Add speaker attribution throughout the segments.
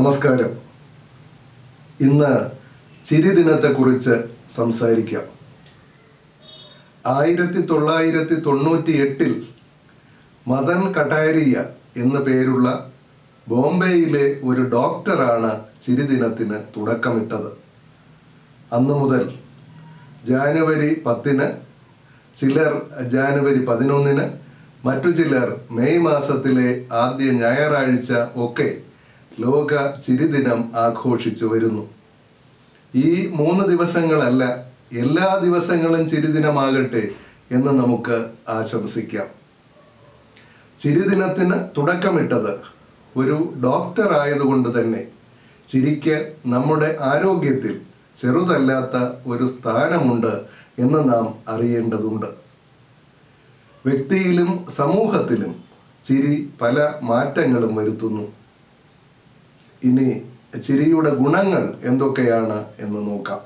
Speaker 1: നമസ്കാരം ഇന്ന് ചിരി ദിനത്തെക്കുറിച്ച് സംസാരിക്കാം ആയിരത്തി തൊള്ളായിരത്തി തൊണ്ണൂറ്റി എട്ടിൽ മദൻ കട്ടാരിയ എന്നു പേരുള്ള ബോംബെയിലെ ഒരു ഡോക്ടറാണ് ചിരിദിനത്തിന് തുടക്കമിട്ടത് അന്നു മുതൽ ജാനുവരി പത്തിന് ചിലർ ജാനുവരി പതിനൊന്നിന് മറ്റു ചിലർ മെയ് മാസത്തിലെ ആദ്യ ഞായറാഴ്ച ഒക്കെ ലോക ചിരിദിനം ആഘോഷിച്ചു വരുന്നു ഈ മൂന്ന് ദിവസങ്ങളല്ല എല്ലാ ദിവസങ്ങളും ചിരിദിനമാകട്ടെ എന്ന് നമുക്ക് ആശംസിക്കാം ചിരിദിനത്തിന് തുടക്കമിട്ടത് ഒരു ഡോക്ടർ ആയതുകൊണ്ട് തന്നെ ചിരിക്ക് നമ്മുടെ ആരോഗ്യത്തിൽ ചെറുതല്ലാത്ത ഒരു സ്ഥാനമുണ്ട് എന്ന് നാം അറിയേണ്ടതുണ്ട് വ്യക്തിയിലും സമൂഹത്തിലും ചിരി പല മാറ്റങ്ങളും വരുത്തുന്നു ഇനി ചിരിയുടെ ഗുണങ്ങൾ എന്തൊക്കെയാണ് എന്ന് നോക്കാം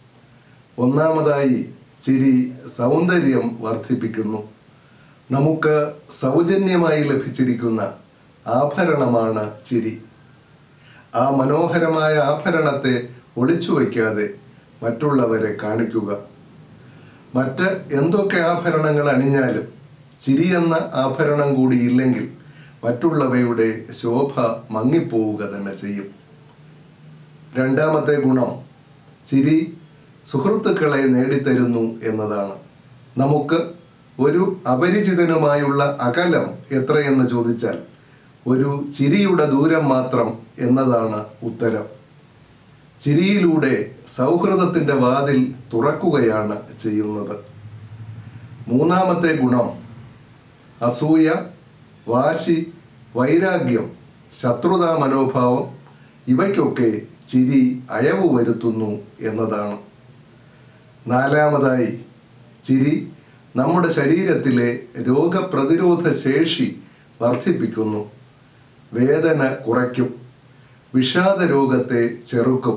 Speaker 1: ഒന്നാമതായി ചിരി സൗന്ദര്യം വർദ്ധിപ്പിക്കുന്നു നമുക്ക് സൗജന്യമായി ലഭിച്ചിരിക്കുന്ന ആഭരണമാണ് ചിരി ആ മനോഹരമായ ആഭരണത്തെ ഒളിച്ചു വയ്ക്കാതെ മറ്റുള്ളവരെ കാണിക്കുക മറ്റ് എന്തൊക്കെ ആഭരണങ്ങൾ അണിഞ്ഞാലും ചിരി എന്ന ആഭരണം കൂടി ഇല്ലെങ്കിൽ മറ്റുള്ളവയുടെ ശോഭ മങ്ങിപ്പോവുക തന്നെ ചെയ്യും രണ്ടാമത്തെ ഗുണം ചിരി സുഹൃത്തുക്കളെ നേടിത്തരുന്നു എന്നതാണ് നമുക്ക് ഒരു അപരിചിതനുമായുള്ള അകലം എത്രയെന്ന് ചോദിച്ചാൽ ഒരു ചിരിയുടെ ദൂരം മാത്രം എന്നതാണ് ഉത്തരം ചിരിയിലൂടെ സൗഹൃദത്തിൻ്റെ വാതിൽ തുറക്കുകയാണ് ചെയ്യുന്നത് മൂന്നാമത്തെ ഗുണം അസൂയ വാശി വൈരാഗ്യം ശത്രുതാ മനോഭാവം ഇവയ്ക്കൊക്കെ ചിരി അയവ് വരുത്തുന്നു എന്നതാണ് നാലാമതായി ചിരി നമ്മുടെ ശരീരത്തിലെ രോഗപ്രതിരോധ ശേഷി വർദ്ധിപ്പിക്കുന്നു വേദന കുറയ്ക്കും വിഷാദ രോഗത്തെ ചെറുക്കും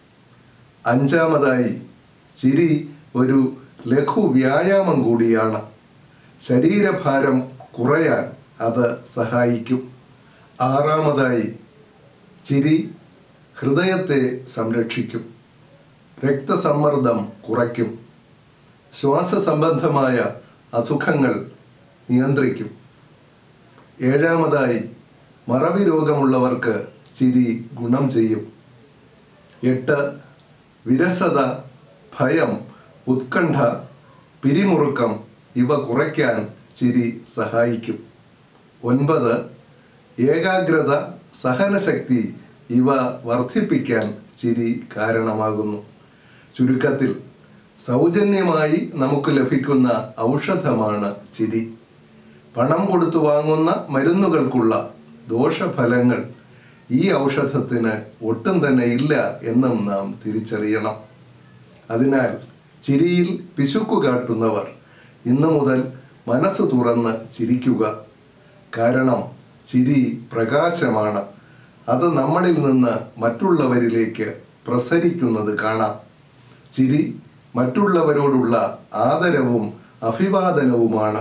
Speaker 1: അഞ്ചാമതായി ചിരി ഒരു ലഘു വ്യായാമം കൂടിയാണ് ശരീരഭാരം കുറയാൻ അത് സഹായിക്കും ആറാമതായി ചിരി ഹൃദയത്തെ സംരക്ഷിക്കും രക്തസമ്മർദ്ദം കുറയ്ക്കും ശ്വാസസംബന്ധമായ അസുഖങ്ങൾ നിയന്ത്രിക്കും ഏഴാമതായി മറവി രോഗമുള്ളവർക്ക് ചിരി ഗുണം ചെയ്യും എട്ട് വിരസത ഭയം ഉത്കണ്ഠ പിരിമുറുക്കം ഇവ കുറയ്ക്കാൻ ചിരി സഹായിക്കും ഒൻപത് ഏകാഗ്രത സഹനശക്തി ഇവ വർദ്ധിപ്പിക്കാൻ ചിരി കാരണമാകുന്നു ചുരുക്കത്തിൽ സൗജന്യമായി നമുക്ക് ലഭിക്കുന്ന ഔഷധമാണ് ചിരി പണം കൊടുത്തു വാങ്ങുന്ന മരുന്നുകൾക്കുള്ള ദോഷഫലങ്ങൾ ഈ ഔഷധത്തിന് ഒട്ടും തന്നെ ഇല്ല എന്നും നാം തിരിച്ചറിയണം അതിനാൽ ചിരിയിൽ പിശുക്കു കാട്ടുന്നവർ ഇന്നു മുതൽ മനസ്സ് തുറന്ന് ചിരിക്കുക കാരണം ചിരി പ്രകാശമാണ് അത് നമ്മളിൽ നിന്ന് മറ്റുള്ളവരിലേക്ക് പ്രസരിക്കുന്നത് കാണാം ചിരി മറ്റുള്ളവരോടുള്ള ആദരവും അഭിവാദനവുമാണ്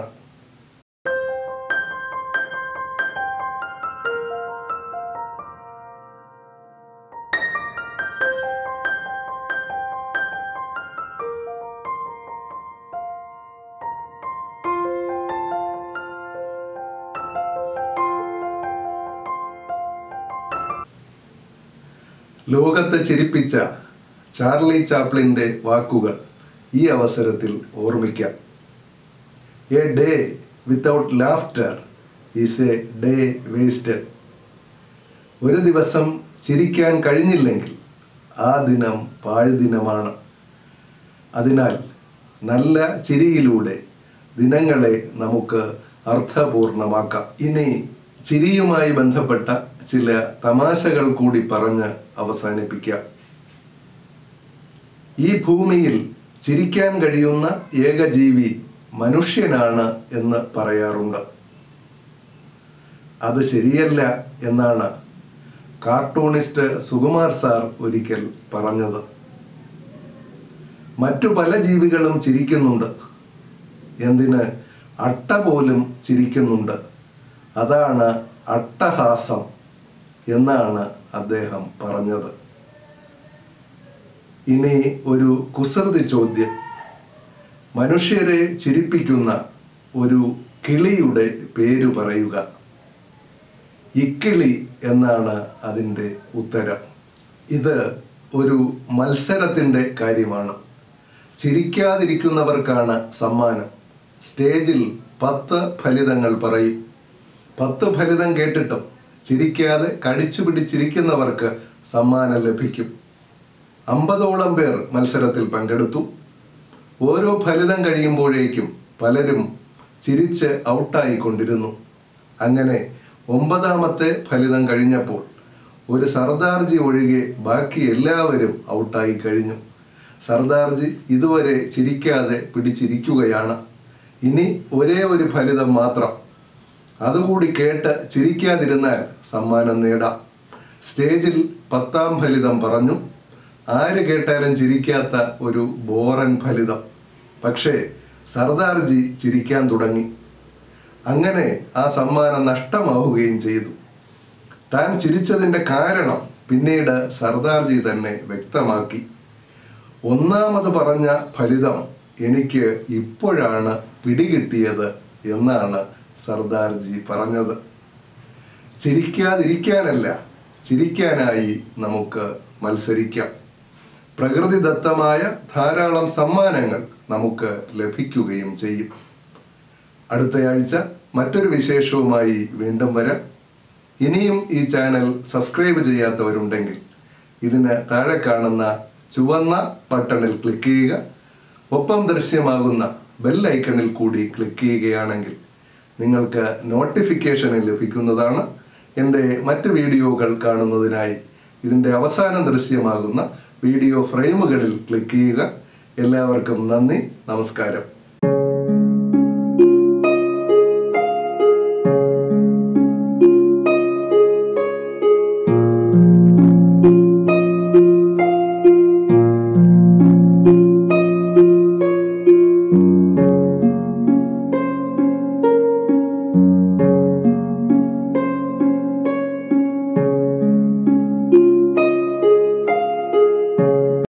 Speaker 1: ലോകത്തെ ചിരിപ്പിച്ച ചാർലി ചാപ്ലിൻ്റെ വാക്കുകൾ ഈ അവസരത്തിൽ ഓർമ്മിക്കാം a day without laughter is a day wasted ഒരു ദിവസം ചിരിക്കാൻ കഴിഞ്ഞില്ലെങ്കിൽ ആ ദിനം പാഴ്ദിനമാണ് അതിനാൽ നല്ല ചിരിയിലൂടെ ദിനങ്ങളെ നമുക്ക് അർത്ഥപൂർണമാക്കാം ഇനി ചിരിയുമായി ബന്ധപ്പെട്ട ചില തമാശകൾ കൂടി പറഞ്ഞ് അവസാനിപ്പിക്കാം ഈ ഭൂമിയിൽ ചിരിക്കാൻ കഴിയുന്ന ഏക ജീവി മനുഷ്യനാണ് എന്ന് പറയാറുണ്ട് അത് ശരിയല്ല എന്നാണ് കാർട്ടൂണിസ്റ്റ് സുകുമാർ സാർ ഒരിക്കൽ പറഞ്ഞത് മറ്റു പല ജീവികളും ചിരിക്കുന്നുണ്ട് എന്തിന് അട്ട പോലും ചിരിക്കുന്നുണ്ട് അതാണ് അട്ടഹാസം എന്നാണ് അദ്ദേഹം പറഞ്ഞത് ഇനി ഒരു കുസൃതി ചോദ്യം മനുഷ്യരെ ചിരിപ്പിക്കുന്ന ഒരു കിളിയുടെ പേരു പറയുക ഇക്കിളി എന്നാണ് അതിൻ്റെ ഉത്തരം ഇത് ഒരു മത്സരത്തിൻ്റെ കാര്യമാണ് ചിരിക്കാതിരിക്കുന്നവർക്കാണ് സമ്മാനം സ്റ്റേജിൽ പത്ത് ഫലിതങ്ങൾ പറയും പത്ത് ഫലിതം കേട്ടിട്ടും ചിരിക്കാതെ കടിച്ചു പിടിച്ചിരിക്കുന്നവർക്ക് സമ്മാനം ലഭിക്കും അമ്പതോളം പേർ മത്സരത്തിൽ പങ്കെടുത്തു ഓരോ ഫലിതം കഴിയുമ്പോഴേക്കും പലരും ചിരിച്ച് ഔട്ടായിക്കൊണ്ടിരുന്നു അങ്ങനെ ഒമ്പതാമത്തെ ഫലിതം കഴിഞ്ഞപ്പോൾ ഒരു സർദാർജി ഒഴികെ ബാക്കി എല്ലാവരും ഔട്ടായി കഴിഞ്ഞു സർദാർജി ഇതുവരെ ചിരിക്കാതെ പിടിച്ചിരിക്കുകയാണ് ഇനി ഒരേ ഒരു ഫലിതം മാത്രം അതുകൂടി കേട്ട് ചിരിക്കാതിരുന്നാൽ സമ്മാനം നേടാം സ്റ്റേജിൽ പത്താം ഫലിതം പറഞ്ഞു ആര് കേട്ടാലും ചിരിക്കാത്ത ഒരു ബോറൻ ഫലിതം പക്ഷേ സർദാർജി ചിരിക്കാൻ തുടങ്ങി അങ്ങനെ ആ സമ്മാനം നഷ്ടമാവുകയും ചെയ്തു താൻ ചിരിച്ചതിൻ്റെ കാരണം പിന്നീട് സർദാർജി തന്നെ വ്യക്തമാക്കി ഒന്നാമത് പറഞ്ഞ ഫലിതം എനിക്ക് ഇപ്പോഴാണ് പിടികിട്ടിയത് എന്നാണ് സർദാർജി പറഞ്ഞത് ചിരിക്കാതിരിക്കാനല്ല ചിരിക്കാനായി നമുക്ക് മത്സരിക്കാം പ്രകൃതിദത്തമായ ധാരാളം സമ്മാനങ്ങൾ നമുക്ക് ലഭിക്കുകയും ചെയ്യും അടുത്തയാഴ്ച മറ്റൊരു വിശേഷവുമായി വീണ്ടും വരാം ഇനിയും ഈ ചാനൽ സബ്സ്ക്രൈബ് ചെയ്യാത്തവരുണ്ടെങ്കിൽ ഇതിന് താഴെ കാണുന്ന ചുവന്ന ബട്ടണിൽ ക്ലിക്ക് ചെയ്യുക ഒപ്പം ദൃശ്യമാകുന്ന ബെൽ ഐക്കണിൽ കൂടി ക്ലിക്ക് ചെയ്യുകയാണെങ്കിൽ നിങ്ങൾക്ക് നോട്ടിഫിക്കേഷൻ ലഭിക്കുന്നതാണ് എൻ്റെ മറ്റ് വീഡിയോകൾ കാണുന്നതിനായി ഇതിൻ്റെ അവസാനം ദൃശ്യമാകുന്ന വീഡിയോ ഫ്രെയിമുകളിൽ ക്ലിക്ക് ചെയ്യുക എല്ലാവർക്കും നന്ദി നമസ്കാരം